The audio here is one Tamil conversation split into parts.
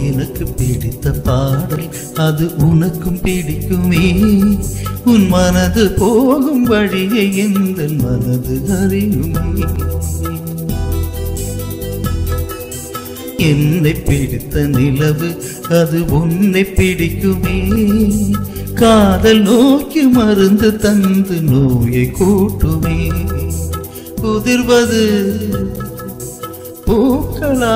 எனக்கு பிடித்த பாடல் அது உனக்கும் பிடிக்குமே உன் மனது போகும் வழியை எந்த மனது அறியுமே என்னை பிடித்த நிலவு அது உன்னை பிடிக்குமே காதல் நோக்கி மருந்து தந்து நோயை கூட்டுமே உதிர்வது பூக்களா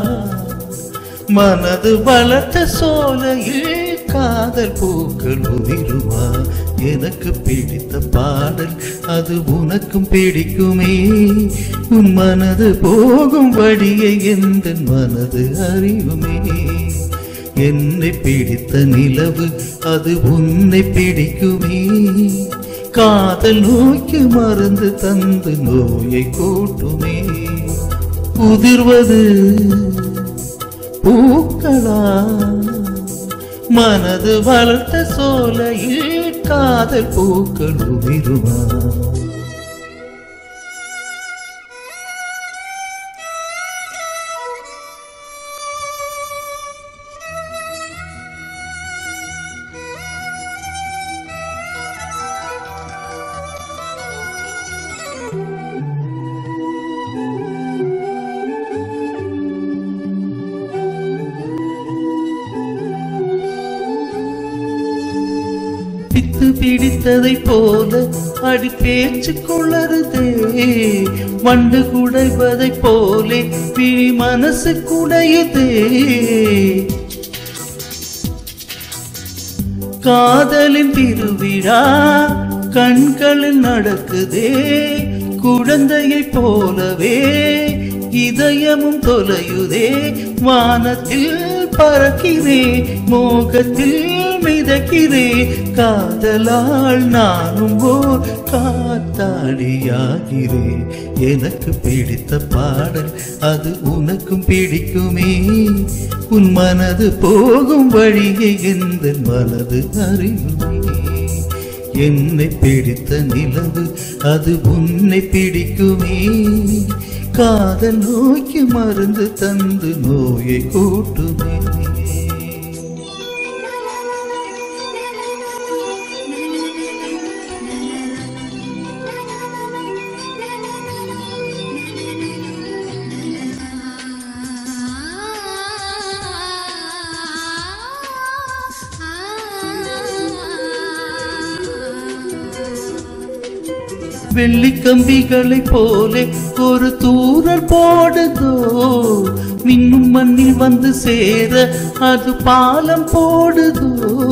மனது வளர்த்த சோலையில் காதல் பூக்கள் உதிருமா எனக்கு பிடித்த பாடல் அது உனக்கும் பிடிக்குமே உன் மனது போகும் வழியை எந்த மனது அறிவுமே என்னை பிடித்த நிலவு அது உன்னை பிடிக்குமே காதல் நோக்கி மருந்து தந்து நோயை கூட்டுமே உதிர்வது பூக்களா மனது வளர்த்த சோலையில் காதல் பூக்கள் உதிருமா பித்து பிடித்ததை போல அடி பேச்சு கொள்ளருதே வண்டு குடைவதை போலே பிழி மனசு குடையுதே காதலின் திருவிழா கண்களில் நடக்குதே குழந்தையைப் போலவே இதயமும் தொலையுதே வானத்தில் பறக்கிறே மோகத்தில் மிதக்கிறே காதலால் நானும் ஓர் காத்தாடியாகிறே எனக்கு பிடித்த பாடல் அது உனக்கும் பிடிக்குமே உன் மனது போகும் வழியை எந்த மனது அறிவுமே என்னை பிடித்த நிலவு அது உன்னை பிடிக்குமே காதல் நோக்கி மருந்து தந்து நோயை கூட்டுமே வெள்ளி கம்பிகளைப் போலே ஒரு தூரல் போடுதோ மின்னும் மண்ணில் வந்து சேர அது பாலம் போடுதோ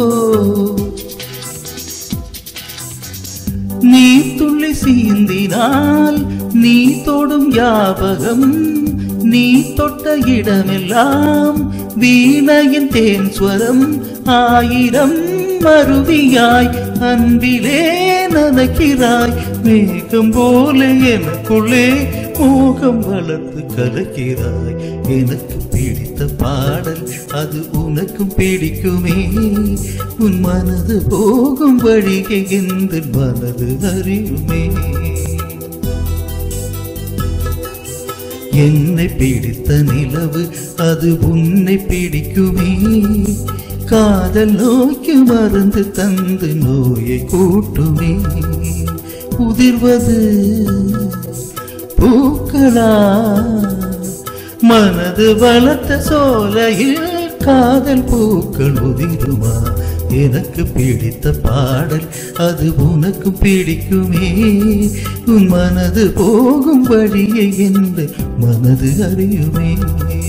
நீ துள்ளி சீந்தினால் நீ தொடும் யாபகம் நீ தொட்ட இடமெல்லாம் வீணையின் தேன் ஸ்வரம் ஆயிரம் அருவியாய் அன்பிலே நனக்கிறாய் மேகம் போல எனக்குள்ளே மோகம் வளர்த்து கலக்கிறாய் எனக்கு பிடித்த பாடல் அது உனக்கும் பிடிக்குமே உன் மனது போகும் வழியை எந்த மனது அறியுமே என்னை பிடித்த நிலவு அது உன்னை பிடிக்குமே காதல் நோக்கி மருந்து தந்து நோயை கூட்டுமே உதிர்வது பூக்களா மனது வளர்த்த சோலையில் காதல் பூக்கள் உதிருமா எனக்கு பிடித்த பாடல் அது உனக்கு பிடிக்குமே உன் மனது போகும் வழியை எந்த மனது அறியுமே